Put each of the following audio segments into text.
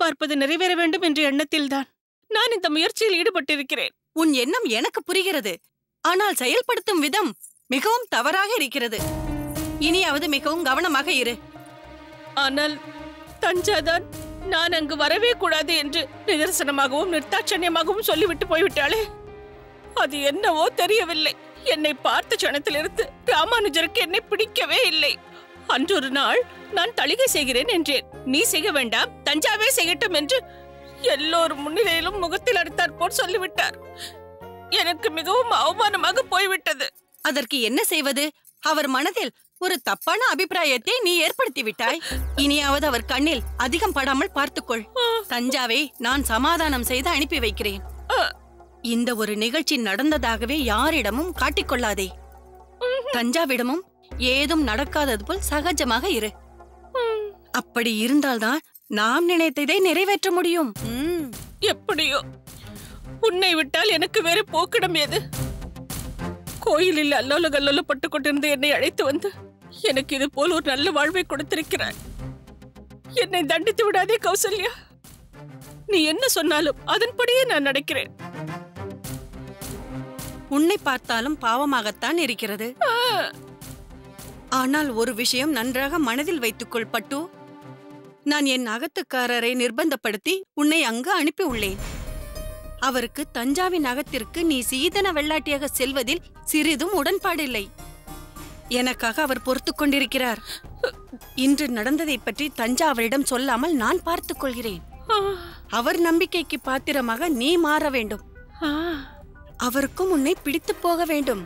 எதிர்பார்ப்பது நிறைவேற வேண்டும் என்ற எண்ணத்தில்தான் நான் இந்த முயற்சியில் ஈடுபட்டிருக்கிறேன் உன் எண்ணம் எனக்கு புரிகிறது ஆனால் செயல்படுத்தும் விதம் மிகவும் தவறாக இருக்கிறது இனியாவது மிகவும் கவனமாக இரு ஆனால் தஞ்சாதான் நான் அங்கு வரவே கூடாது என்று நிதர்சனமாகவும் நிர்தாட்சண்யமாகவும் சொல்லிவிட்டு போய்விட்டாளே அது என்னவோ தெரியவில்லை என்னை பார்த்த க்ஷணத்திலிருந்து ராமானுஜருக்கு என்னை பிடிக்கவே இல்லை அன்றொரு நாள் நான் தளிகை செய்கிறேன் என்றேன் நீ செய்ய வேண்டாம் தஞ்சாவே செய்யட்டும் என்று எல்லோரும் முன்னிலையிலும் முகத்தில் அடித்தார் போல் சொல்லிவிட்டார் எனக்கு மிகவும் அவமானமாக போய்விட்டது அதற்கு என்ன செய்வது அவர் மனதில் ஒரு தப்பான அபிப்பிராயத்தை நீ ஏற்படுத்தி விட்டாய் இனியாவது அவர் கண்ணில் அதிகம் படாமல் பார்த்துக்கொள் தஞ்சாவை நான் சமாதானம் செய்து அனுப்பி வைக்கிறேன் ஆ, இந்த ஒரு நிகழ்ச்சி நடந்ததாகவே யாரிடமும் காட்டிக்கொள்ளாதே தஞ்சாவிடமும் ஏதும் நடக்காதது போல் சகஜமாக இரு ம், அப்படி இருந்தால்தான் நாம் நினைத்ததை நிறைவேற்ற முடியும் ம். எப்படியோ உன்னை விட்டால் எனக்கு வேறு போக்கிடம் ஏது கோயிலில் அல்லோல கல்லோலப்பட்டு கொண்டிருந்த என்னை அழைத்து வந்து எனக்கு இது போல் ஒரு நல்ல வாழ்வை கொடுத்திருக்கிறாய் என்னை தண்டித்து விடாதே கௌசல்யா நீ என்ன சொன்னாலும் அதன்படியே நான் நடக்கிறேன் உன்னை பார்த்தாலும் பாவமாகத்தான் இருக்கிறது ஆ, ஆனால் ஒரு விஷயம் நன்றாக மனதில் வைத்துக்கொள் பட்டு நான் என் அகத்துக்காரரை நிர்பந்தப்படுத்தி உன்னை அங்கு அனுப்பி உள்ளேன் அவருக்கு தஞ்சாவின் அகத்திற்கு நீ சீதன வெள்ளாட்டியாக செல்வதில் சிறிதும் உடன்பாடில்லை எனக்காக அவர் பொறுத்துக் கொண்டிருக்கிறார் இன்று நடந்ததை பற்றி தஞ்சா அவரிடம் சொல்லாமல் நான் பார்த்துக் கொள்கிறேன் ஆ, அவர் நம்பிக்கைக்கு பாத்திரமாக நீ மாற வேண்டும் ஆ. அவருக்கும் உன்னை பிடித்து போக வேண்டும்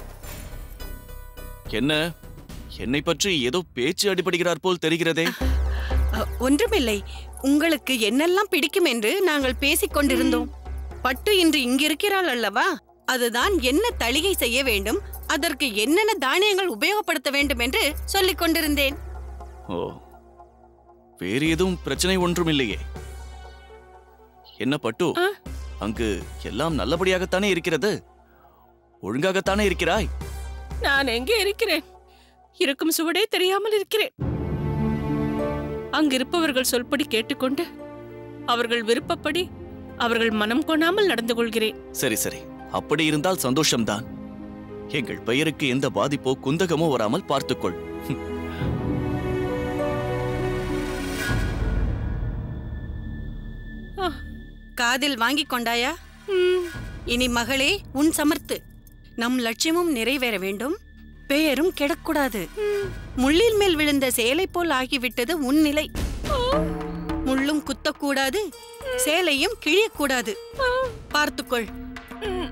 என்ன என்னை பற்றி ஏதோ பேச்சு அடிபடுகிறார் போல் தெரிகிறதே அ, ஒன்றுமில்லை உங்களுக்கு என்னெல்லாம் பிடிக்கும் என்று நாங்கள் பேசிக் கொண்டிருந்தோம் பட்டு இன்று இங்கிருக்கிறாள் அல்லவா அதுதான் என்ன தளிகை செய்ய வேண்டும் அதற்கு என்னென்ன தானியங்கள் உபயோகப்படுத்த வேண்டும் என்று சொல்லிக் கொண்டிருந்தேன் ஓ வேறு எதுவும் பிரச்சனை ஒன்றும் இல்லையே என்ன பட்டு ஆ? அங்கு எல்லாம் நல்லபடியாகத்தானே இருக்கிறது ஒழுங்காகத்தானே இருக்கிறாய் நான் எங்கே இருக்கிறேன் இருக்கும் சுவடே தெரியாமல் இருக்கிறேன் அங்கிருப்பவர்கள் சொல்படி கேட்டுக்கொண்டு அவர்கள் விருப்பப்படி அவர்கள் மனம் கொணாமல் நடந்து கொள்கிறேன் சரி சரி அப்படி இருந்தால் சந்தோஷம்தான் எங்கள் பெயருக்கு எந்த பாதிப்போ குந்தகமோ வராமல் பார்த்துக்கொள் ஆ, காதில் வாங்கிக் கொண்டாயா ம், இனி மகளே உன் சமர்த்து நம் லட்சியமும் நிறைவேற வேண்டும் பெயரும் கெடக்கூடாது முள்ளின் மேல் விழுந்த சேலை போல் ஆகிவிட்டது உன் நிலை முள்ளும் குத்தக்கூடாது சேலையும் கிழியக்கூடாது பார்த்துக்கொள் ம்.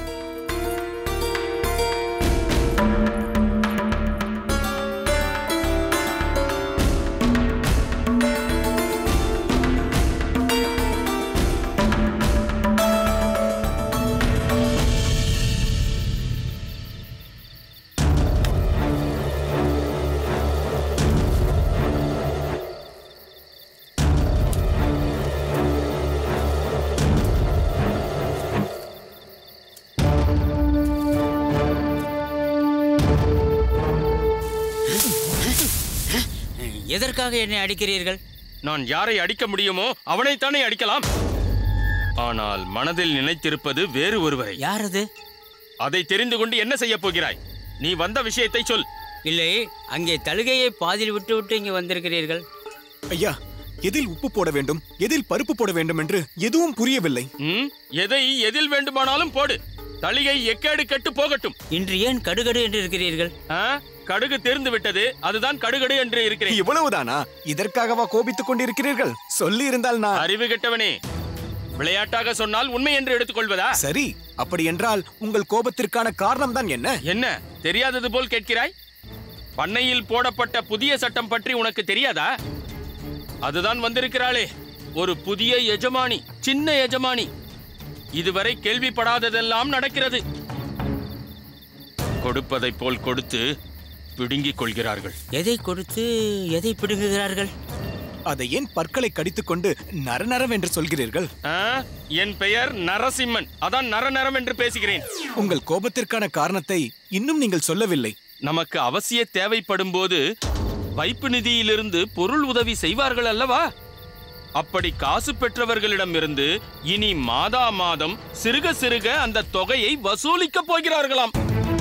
எதற்காக என்னை அடிக்கிறீர்கள் நான் யாரை அடிக்க முடியுமோ அவனைத்தானே அடிக்கலாம் ஆனால் மனதில் நினைத்திருப்பது வேறு ஒருவரை யார் அது அதை தெரிந்து கொண்டு என்ன செய்யப் போகிறாய் நீ வந்த விஷயத்தை சொல் இல்லை அங்கே தழுகையை பாதியில் விட்டு விட்டு இங்கே வந்திருக்கிறீர்கள் ஐயா எதில் உப்பு போட வேண்டும் எதில் பருப்பு போட வேண்டும் என்று எதுவும் புரியவில்லை ம்? எதை எதில் வேண்டுமானாலும் போடு தளிகை எக்கேடு கெட்டு போகட்டும் இன்று ஏன் கடுகடு என்று இருக்கிறீர்கள் ஆ? கடுகு தேர்ந்து விட்டது அதுதான் கடுகடு என்று இருக்கிறேன் இவ்வளவுதானா இதற்காகவா கோபித்துக் கொண்டிருக்கிறீர்கள் சொல்லி இருந்தால் நான் அறிவு கெட்டவனே விளையாட்டாக சொன்னால் உண்மை என்று எடுத்துக்கொள்வதா சரி அப்படி என்றால் உங்கள் கோபத்திற்கான காரணம் தான் என்ன என்ன தெரியாதது போல் கேட்கிறாய் பண்ணையில் போடப்பட்ட புதிய சட்டம் பற்றி உனக்கு தெரியாதா அதுதான் வந்திருக்கிறாளே ஒரு புதிய எஜமானி சின்ன எஜமானி இதுவரை கேள்விப்படாததெல்லாம் நடக்கிறது கொடுப்பதைப் போல் கொடுத்து பிடுங்கிக் கொள்கிறார்கள் எதை கொடுத்து எதை பிடுங்குகிறார்கள் அதை ஏன் பற்களை கடித்துக்கொண்டு நரநரவென்று சொல்கிறீர்கள் ஆ? என் பெயர் நரசிம்மன் அதான் நரநரம் என்று பேசுகிறேன் உங்கள் கோபத்திற்கான காரணத்தை இன்னும் நீங்கள் சொல்லவில்லை நமக்கு அவசிய தேவைப்படும் போது வைப்பு நிதியிலிருந்து பொருள் உதவி செய்வார்கள் அல்லவா அப்படி காசு பெற்றவர்களிடமிருந்து இனி மாதா மாதம் சிறுக சிறுக அந்த தொகையை வசூலிக்கப் போகிறார்களாம்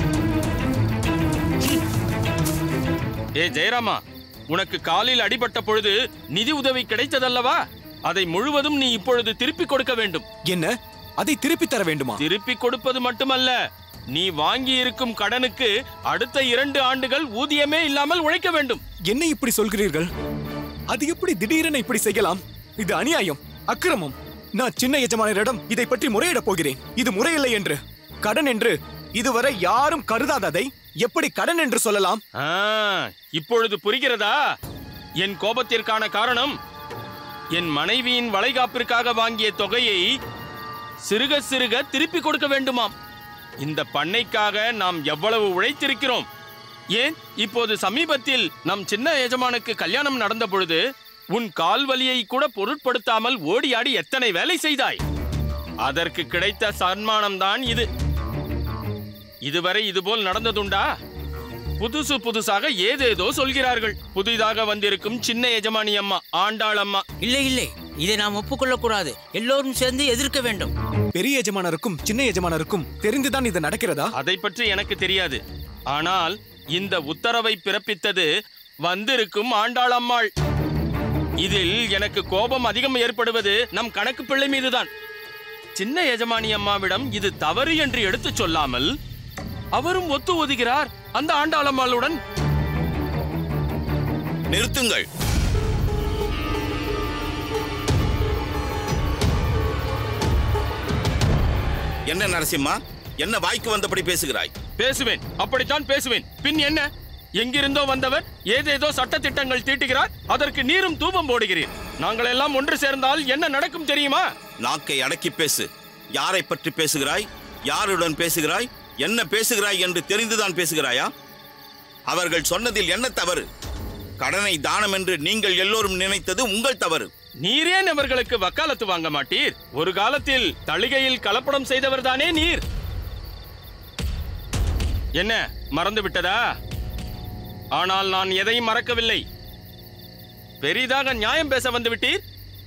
ஏ ஜெயராமா உனக்கு காலில் அடிபட்ட பொழுது நிதி உதவி கிடைத்ததல்லவா அதை முழுவதும் நீ இப்பொழுது திருப்பிக் கொடுக்க வேண்டும் என்ன அதை திருப்பி தர வேண்டுமா திருப்பி கொடுப்பது மட்டுமல்ல நீ வாங்கி இருக்கும் கடனுக்கு அடுத்த இரண்டு ஆண்டுகள் ஊதியமே இல்லாமல் உழைக்க வேண்டும் என்ன இப்படி சொல்கிறீர்கள் அது எப்படி திடீரென இப்படி செய்யலாம் இது அநியாயம் அக்கிரமம் நான் சின்ன எஜமானரிடம் இதை பற்றி முறையிடப் போகிறேன் இது முறையில்லை என்று கடன் என்று இதுவரை யாரும் கருதாததை எப்படி கடன் என்று சொல்லலாம் ஆ, இப்பொழுது புரிகிறதா என் கோபத்திற்கான காரணம் என் மனைவியின் வளைகாப்பிற்காக வாங்கிய தொகையை சிறுக சிறுக திருப்பி கொடுக்க வேண்டுமாம் இந்த பண்ணைக்காக நாம் எவ்வளவு உழைத்திருக்கிறோம் ஏன் இப்போது சமீபத்தில் நம் சின்ன எஜமானுக்கு கல்யாணம் நடந்த பொழுது உன் கால் வலியை கூட பொருட்படுத்தாமல் ஓடியாடி எத்தனை வேலை செய்தாய் அதற்கு கிடைத்த சன்மானம்தான் இது இதுவரை இதுபோல் நடந்ததுண்டா புதுசு புதுசாக ஏதேதோ சொல்கிறார்கள் புதிதாக வந்திருக்கும் சின்ன எஜமானி அம்மா ஆண்டாள் அம்மா இல்லை இல்லை இதை நாம் ஒப்புக்கொள்ளக்கூடாது எல்லோரும் சேர்ந்து எதிர்க்க வேண்டும் பெரிய எஜமானருக்கும் சின்ன எஜமானருக்கும் தெரிந்துதான் இது நடக்கிறதா அதை பற்றி எனக்கு தெரியாது ஆனால் இந்த உத்தரவை பிறப்பித்தது வந்திருக்கும் ஆண்டாள் அம்மாள் இதில் எனக்கு கோபம் அதிகம் ஏற்படுவது நம் கணக்கு பிள்ளை மீதுதான் சின்ன எஜமானி அம்மாவிடம் இது தவறு என்று எடுத்துச் சொல்லாமல் அவரும் ஒத்து ஒதுகிறார் அந்த ஆண்டாள் அம்மாளுடன் நிறுத்துங்கள் என்ன நரசிம்மா என்ன வாய்க்கு வந்தபடி பேசுகிறாய் பேசுவேன் அப்படித்தான் பேசுவேன் பின் என்ன எங்கிருந்தோ வந்தவர் ஏதேதோ சட்டத்திட்டங்கள் தீட்டுகிறார் அதற்கு நீரும் தூபம் போடுகிறீர் நாங்கள் எல்லாம் ஒன்று சேர்ந்தால் என்ன நடக்கும் தெரியுமா நாக்கை அடக்கி பேசு யாரை பற்றி பேசுகிறாய் யாருடன் பேசுகிறாய் என்ன பேசுகிறாய் என்று தெரிந்துதான் பேசுகிறாயா அவர்கள் சொன்னதில் என்ன தவறு கடனை தானம் என்று நீங்கள் எல்லோரும் நினைத்தது உங்கள் தவறு நீரேன் அவர்களுக்கு வக்காலத்து வாங்க மாட்டீர் ஒரு காலத்தில் தளிகையில் கலப்படம் செய்தவர்தானே நீர் என்ன மறந்து விட்டதா ஆனால் நான் எதையும் மறக்கவில்லை பெரிதாக நியாயம் பேச வந்து விட்டீர்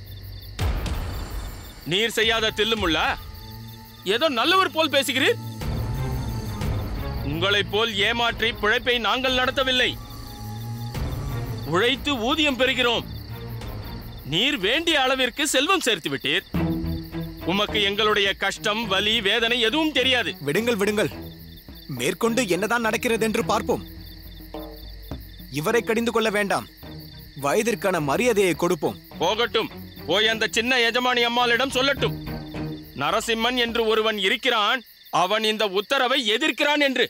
நீர் செய்யாத தில்லுமுள்ளா ஏதோ நல்லவர் போல் பேசுகிறீர் உங்களைப் போல் ஏமாற்றி பிழைப்பை நாங்கள் நடத்தவில்லை உழைத்து ஊதியம் பெறுகிறோம் நீர் வேண்டிய அளவிற்கு செல்வம் சேர்த்து விட்டீர் உமக்கு எங்களுடைய கஷ்டம் வலி வேதனை எதுவும் தெரியாது விடுங்கள் விடுங்கள் மேற்கொண்டு என்னதான் நடக்கிறது என்று பார்ப்போம் இவரை கடிந்து கொள்ள வேண்டாம் வயதிற்கான மரியாதையை கொடுப்போம் போகட்டும் போய் அந்த சின்ன எஜமானி அம்மாளிடம் சொல்லட்டும் நரசிம்மன் என்று ஒருவன் இருக்கிறான் அவன் இந்த உத்தரவை எதிர்க்கிறான் என்று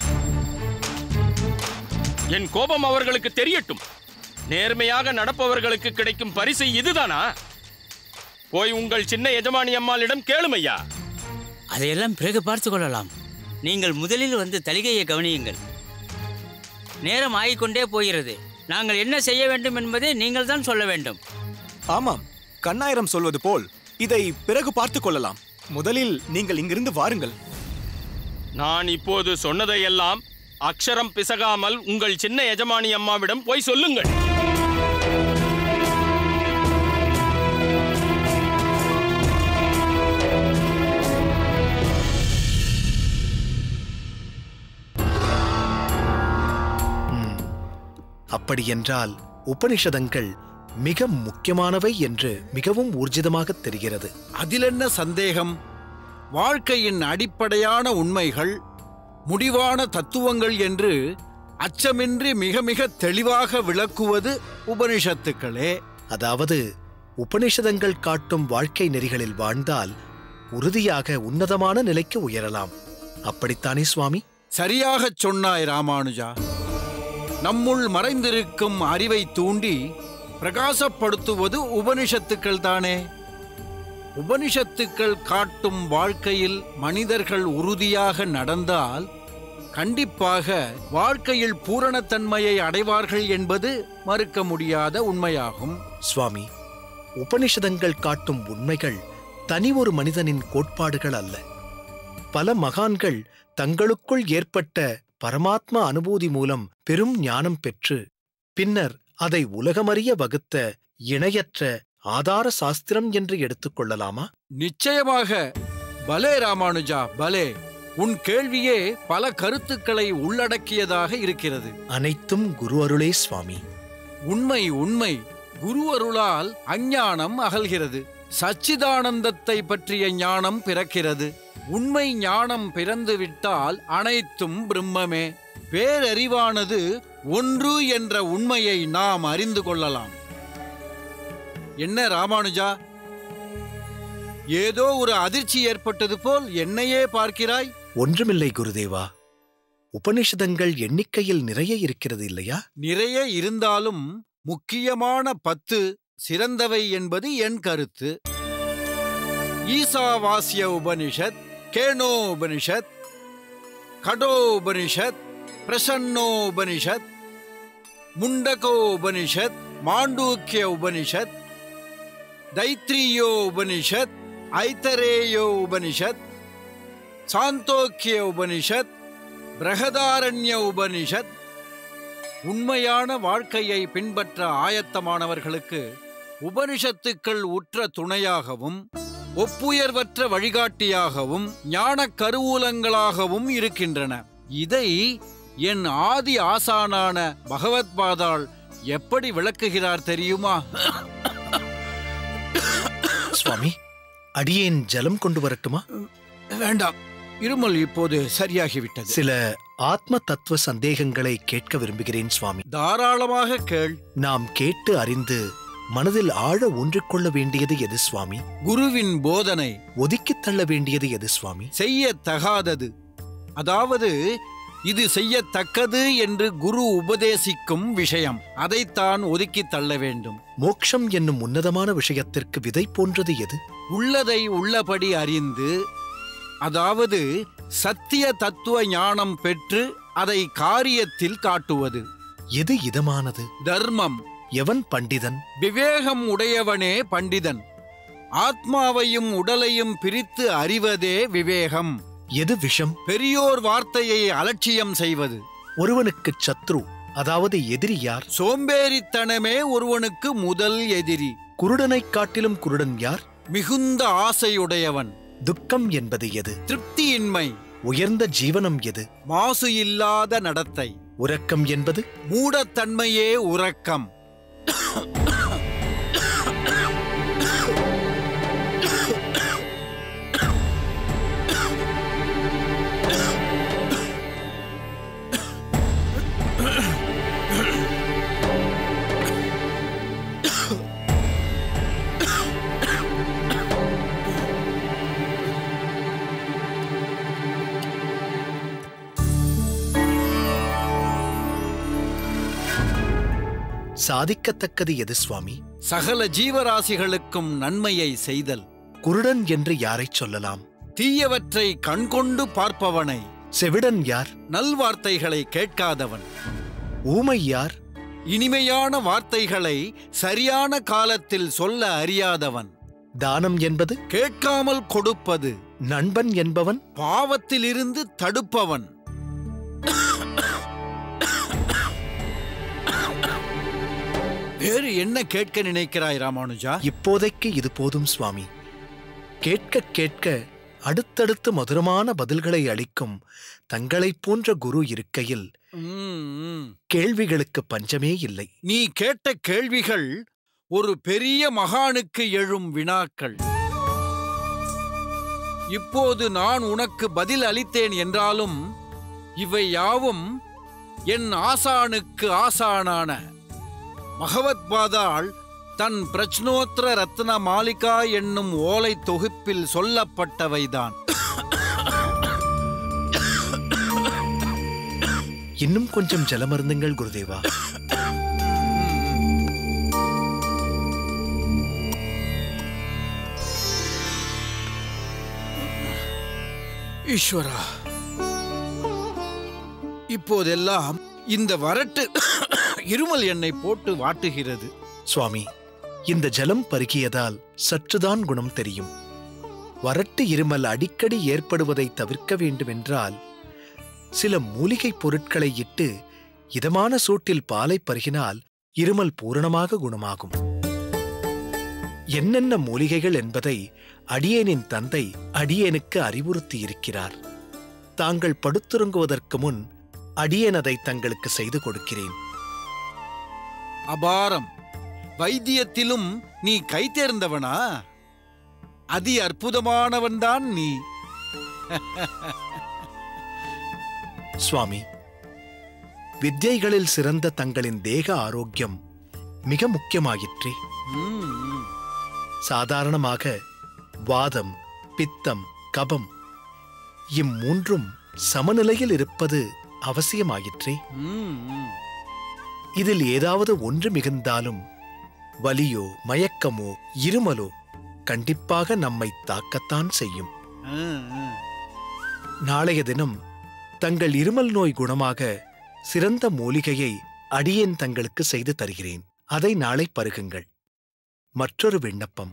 என் கோபம் அவர்களுக்கு தெரியட்டும் நேர்மையாக நடப்பவர்களுக்கு கிடைக்கும் பரிசு இதுதானா போய் உங்கள் சின்ன எஜமானி அம்மாளிடம் கேளுமையா அதையெல்லாம் பிறகு பார்த்து கொள்ளலாம் நீங்கள் முதலில் வந்து தலிகையை கவனியுங்கள் நேரம் ஆகிக்கொண்டே போகிறது நாங்கள் என்ன செய்ய வேண்டும் என்பதை நீங்கள் தான் சொல்ல வேண்டும் ஆமாம் கண்ணாயிரம் சொல்வது போல் இதை பிறகு பார்த்துக் கொள்ளலாம் முதலில் நீங்கள் இங்கிருந்து வாருங்கள் நான் இப்போது சொன்னதையெல்லாம் அக்ஷரம் பிசகாமல் உங்கள் சின்ன எஜமானி அம்மாவிடம் போய் சொல்லுங்கள் அப்படியென்றால் உபனிஷதங்கள் மிக முக்கியமானவை என்று மிகவும் ஊர்ஜிதமாக தெரிகிறது அதிலென்ன சந்தேகம் வாழ்க்கையின் அடிப்படையான உண்மைகள் முடிவான தத்துவங்கள் என்று அச்சமின்றி மிக மிக தெளிவாக விளக்குவது உபனிஷத்துக்களே அதாவது உபனிஷதங்கள் காட்டும் வாழ்க்கை நெறிகளில் வாழ்ந்தால் உறுதியாக உன்னதமான நிலைக்கு உயரலாம் அப்படித்தானே சுவாமி சரியாகச் சொன்னாய் ராமானுஜா நம்முள் மறைந்திருக்கும் அறிவை தூண்டி பிரகாசப்படுத்துவது உபனிஷத்துக்கள் தானே உபனிஷத்துக்கள் காட்டும் வாழ்க்கையில் மனிதர்கள் உறுதியாக நடந்தால் கண்டிப்பாக வாழ்க்கையில் பூரணத்தன்மையை அடைவார்கள் என்பது மறுக்க முடியாத உண்மையாகும் சுவாமி உபனிஷதங்கள் காட்டும் உண்மைகள் தனி ஒரு மனிதனின் கோட்பாடுகள் அல்ல பல மகான்கள் தங்களுக்குள் ஏற்பட்ட பரமாத்ம அனுபூதி மூலம் பெரும் ஞானம் பெற்று பின்னர் அதை உலகமறிய வகுத்த இணையற்ற ஆதார சாஸ்திரம் என்று எடுத்துக்கொள்ளலாமா நிச்சயமாக பலே ராமானுஜா பலே உன் கேள்வியே பல கருத்துக்களை உள்ளடக்கியதாக இருக்கிறது அனைத்தும் குரு அருளே சுவாமி உண்மை உண்மை குரு அருளால் அஞ்ஞானம் அகல்கிறது சச்சிதானந்தத்தை பற்றிய ஞானம் பிறக்கிறது உண்மை ஞானம் பிறந்து விட்டால் அனைத்தும் பிரம்மமே பேரறிவானது ஒன்று என்ற உண்மையை நாம் அறிந்து கொள்ளலாம் என்ன ராமானுஜா ஏதோ ஒரு அதிர்ச்சி ஏற்பட்டது போல் என்னையே பார்க்கிறாய் ஒன்றுமில்லை குருதேவா உபனிஷதங்கள் எண்ணிக்கையில் நிறைய இருக்கிறது இல்லையா நிறைய இருந்தாலும் முக்கியமான பத்து சிறந்தவை என்பது என் கருத்து ஈசாவாசிய உபனிஷத் கேனோபனிஷத் கடோபனிஷத் பிரசன்னோபனிஷத் முண்டகோபனிஷத் மாண்டூக்கிய உபனிஷத் தைத்ரியோ உபனிஷத் ஐத்தரேயோ உபனிஷத் சாந்தோக்கிய உபனிஷத் பிரகதாரண்ய உபனிஷத் உண்மையான வாழ்க்கையை பின்பற்ற ஆயத்தமானவர்களுக்கு உபனிஷத்துக்கள் உற்ற துணையாகவும் ஒப்புயர்வற்ற வழிகாட்டியாகவும் ஞானக் கருவூலங்களாகவும் இருக்கின்றன இதை என் ஆதி ஆசானான பகவத்பாதாள் எப்படி விளக்குகிறார் தெரியுமா சுவாமி அடியேன் ஜலம் கொண்டு வரட்டுமா வேண்டாம் இருமல் இப்போது சரியாகிவிட்டது சில ஆத்ம தத்துவ சந்தேகங்களை கேட்க விரும்புகிறேன் சுவாமி தாராளமாக கேள் நாம் கேட்டு அறிந்து மனதில் ஆழ ஒன்றிக்கொள்ள வேண்டியது எது சுவாமி குருவின் போதனை ஒதுக்கித் தள்ள வேண்டியது எது சுவாமி செய்யத்தகாதது அதாவது இது செய்யத்தக்கது என்று குரு உபதேசிக்கும் விஷயம் அதைத்தான் ஒதுக்கித் தள்ள வேண்டும் மோக்ஷம் என்னும் உன்னதமான விஷயத்திற்கு விதை போன்றது எது உள்ளதை உள்ளபடி அறிந்து அதாவது சத்திய தத்துவ ஞானம் பெற்று அதை காரியத்தில் காட்டுவது எது இதமானது தர்மம் எவன் பண்டிதன் விவேகம் உடையவனே பண்டிதன் ஆத்மாவையும் உடலையும் பிரித்து அறிவதே விவேகம் எது விஷம் பெரியோர் வார்த்தையை அலட்சியம் செய்வது ஒருவனுக்கு சத்ரு அதாவது எதிரி யார் சோம்பேறித்தனமே ஒருவனுக்கு முதல் எதிரி குருடனைக் காட்டிலும் குருடன் யார் மிகுந்த ஆசையுடையவன் துக்கம் என்பது எது திருப்தியின்மை உயர்ந்த ஜீவனம் எது மாசு இல்லாத நடத்தை உறக்கம் என்பது மூடத்தன்மையே உறக்கம் சாதிக்கத்தக்கது எது சுவாமி சகல ஜீவராசிகளுக்கும் நன்மையை செய்தல் குருடன் என்று யாரைச் சொல்லலாம் தீயவற்றை கண்கொண்டு பார்ப்பவனை செவிடன் யார் நல்வார்த்தைகளை கேட்காதவன் ஊமை யார் இனிமையான வார்த்தைகளை சரியான காலத்தில் சொல்ல அறியாதவன் தானம் என்பது கேட்காமல் கொடுப்பது நண்பன் என்பவன் பாவத்திலிருந்து தடுப்பவன் வேறு என்ன கேட்க நினைக்கிறாய் ராமானுஜா இப்போதைக்கு இது போதும் சுவாமி கேட்க கேட்க அடுத்தடுத்து மதுரமான பதில்களை அளிக்கும் தங்களைப் போன்ற குரு இருக்கையில் ம், ம். கேள்விகளுக்கு பஞ்சமே இல்லை நீ கேட்ட கேள்விகள் ஒரு பெரிய மகானுக்கு எழும் வினாக்கள் இப்போது நான் உனக்கு பதில் அளித்தேன் என்றாலும் இவை யாவும் என் ஆசானுக்கு ஆசானான பகவத்பாதாள் தன் பிரச்னோத்திர ரத்ன மாலிகா என்னும் ஓலை தொகுப்பில் சொல்லப்பட்டவைதான் இன்னும் கொஞ்சம் ஜலமருந்துங்கள் குருதேவா ஈஸ்வரா இப்போதெல்லாம் இந்த வரட்டு இருமல் என்னை போட்டு வாட்டுகிறது சுவாமி இந்த ஜலம் பருகியதால் சற்றுதான் குணம் தெரியும் வறட்டு இருமல் அடிக்கடி ஏற்படுவதை தவிர்க்க வேண்டுமென்றால் சில மூலிகைப் பொருட்களை இட்டு இதமான சூட்டில் பாலை பருகினால் இருமல் பூரணமாக குணமாகும் என்னென்ன மூலிகைகள் என்பதை அடியேனின் தந்தை அடியேனுக்கு அறிவுறுத்தியிருக்கிறார் தாங்கள் படுத்துறங்குவதற்கு முன் அடியேன் அதை தங்களுக்கு செய்து கொடுக்கிறேன் அபாரம் வைத்தியத்திலும் நீ கை தேர்ந்தவனா அதி அற்புதமானவன்தான் நீ சுவாமி வித்யைகளில் சிறந்த தங்களின் தேக ஆரோக்கியம் மிக முக்கியமாயிற்றே ம், ம். சாதாரணமாக வாதம் பித்தம் கபம் இம்மூன்றும் சமநிலையில் இருப்பது அவசியமாயிற்றே ம், ம். இதில் ஏதாவது ஒன்று மிகுந்தாலும் வலியோ மயக்கமோ இருமலோ கண்டிப்பாக நம்மை தாக்கத்தான் செய்யும் ஆ, ஆ. நாளைய தினம் தங்கள் இருமல் நோய் குணமாக சிறந்த மூலிகையை அடியேன் தங்களுக்கு செய்து தருகிறேன் அதை நாளை பருகுங்கள் மற்றொரு விண்ணப்பம்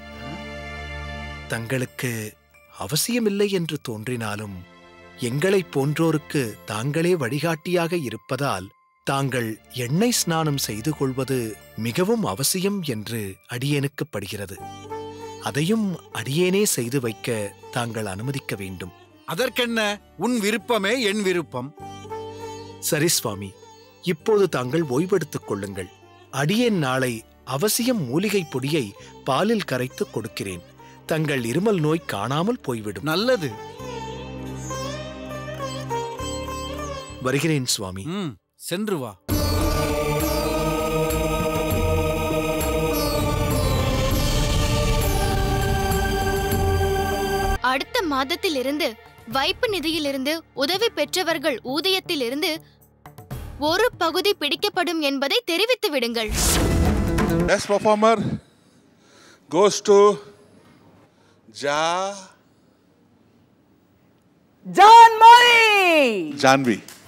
தங்களுக்கு அவசியமில்லை என்று தோன்றினாலும் எங்களைப் போன்றோருக்கு தாங்களே வழிகாட்டியாக இருப்பதால் தாங்கள் எண்ணெய் ஸ்நானம் செய்து கொள்வது மிகவும் அவசியம் என்று அடியேனுக்குப் படுகிறது அதையும் அடியேனே செய்து வைக்க தாங்கள் அனுமதிக்க வேண்டும் அதற்கென்ன உன் விருப்பமே என் விருப்பம் சரி சுவாமி இப்போது தாங்கள் ஓய்வெடுத்துக் கொள்ளுங்கள் அடியேன் நாளை அவசியம் மூலிகைப் பொடியை பாலில் கரைத்து கொடுக்கிறேன் தங்கள் இருமல் நோய் காணாமல் போய்விடும் நல்லது வருகிறேன் சுவாமி ம் சென்று வா அடுத்த மாதத்திலிருந்து வைப்பு நிதியிலிருந்து உதவி பெற்றவர்கள் ஊதியத்திலிருந்து ஒரு பகுதி பிடிக்கப்படும் என்பதை தெரிவித்து விடுங்கள் Next performer goes to Ja John Murray! Janvi.